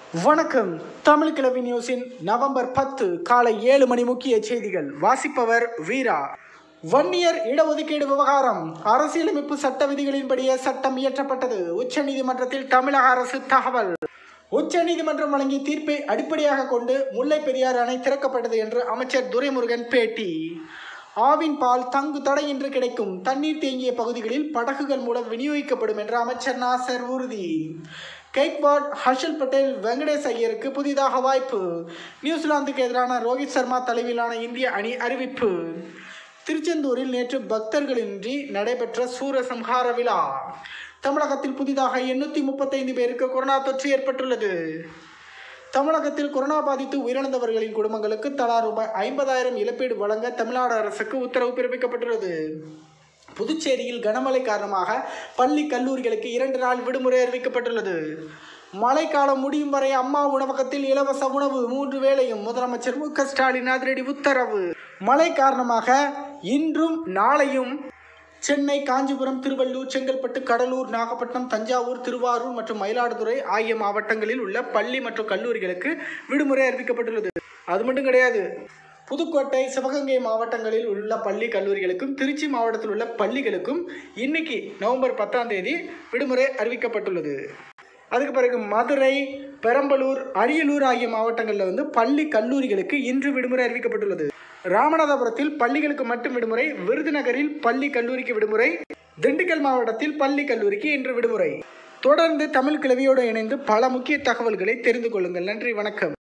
வணக்கம் தமிழ் கிழவி நியூஸின் நவம்பர் பத்து காலை ஏழு மணி முக்கிய செய்திகள் வாசிப்பவர் வீரா வன்னியர் இடஒதுக்கீடு விவகாரம் அரசியலமைப்பு சட்ட விதிகளின்படியே சட்டம் இயற்றப்பட்டது உச்சநீதிமன்றத்தில் தமிழக அரசு தகவல் உச்சநீதிமன்றம் வழங்கிய தீர்ப்பை அடிப்படையாக கொண்டு முல்லை பெரியாறு அணை திறக்கப்பட்டது என்று அமைச்சர் துரைமுருகன் பேட்டி ஆவின் பால் தங்கு தடையின்றி கிடைக்கும் தண்ணீர் தேங்கிய பகுதிகளில் படகுகள் மூலம் விநியோகிக்கப்படும் என்று அமைச்சர் நாசர் உறுதி கெய்க்வாட் ஹர்ஷல் பட்டேல் வெங்கடேஷ் ஐயருக்கு புதிதாக வாய்ப்பு நியூசிலாந்துக்கு எதிரான ரோஹித் சர்மா தலைமையிலான இந்திய அணி அறிவிப்பு திருச்செந்தூரில் நேற்று பக்தர்களின்றி நடைபெற்ற சூரசம்ஹார விழா தமிழகத்தில் புதிதாக எண்ணூற்றி முப்பத்தைந்து பேருக்கு கொரோனா தொற்று ஏற்பட்டுள்ளது தமிழகத்தில் கொரோனா பாதித்து உயிரிழந்தவர்களின் குடும்பங்களுக்கு தலா ரூபாய் ஐம்பதாயிரம் இழப்பீடு வழங்க தமிழ்நாடு அரசுக்கு உத்தரவு பிறப்பிக்கப்பட்டுள்ளது புதுச்சேரியில் கனமழை காரணமாக பள்ளி கல்லூரிகளுக்கு இரண்டு நாள் விடுமுறை அறிவிக்கப்பட்டுள்ளது மழைக்காலம் முடியும் வரை அம்மா உணவகத்தில் இலவச உணவு மூன்று வேளையும் முதலமைச்சர் மு க ஸ்டாலின் அதிரடி உத்தரவு மழை காரணமாக இன்றும் நாளையும் சென்னை காஞ்சிபுரம் திருவள்ளூர் செங்கல்பட்டு கடலூர் நாகப்பட்டினம் தஞ்சாவூர் திருவாரூர் மற்றும் மயிலாடுதுறை ஆகிய மாவட்டங்களில் உள்ள பள்ளி மற்றும் கல்லூரிகளுக்கு விடுமுறை அறிவிக்கப்பட்டுள்ளது அது மட்டும் கிடையாது புதுக்கோட்டை சிவகங்கை மாவட்டங்களில் உள்ள பள்ளி கல்லூரிகளுக்கும் திருச்சி மாவட்டத்தில் உள்ள பள்ளிகளுக்கும் இன்னைக்கு நவம்பர் பத்தாம் தேதி விடுமுறை அறிவிக்கப்பட்டுள்ளது அதுக்கு பிறகு மதுரை பெரம்பலூர் அரியலூர் ஆகிய மாவட்டங்களில் வந்து பள்ளி கல்லூரிகளுக்கு இன்று விடுமுறை அறிவிக்கப்பட்டுள்ளது ராமநாதபுரத்தில் பள்ளிகளுக்கு மட்டும் விடுமுறை விருதுநகரில் பள்ளி கல்லூரிக்கு விடுமுறை திண்டுக்கல் மாவட்டத்தில் பள்ளி கல்லூரிக்கு இன்று விடுமுறை தொடர்ந்து தமிழ் கிழவியோடு இணைந்து பல முக்கிய தகவல்களை தெரிந்து கொள்ளுங்கள் நன்றி வணக்கம்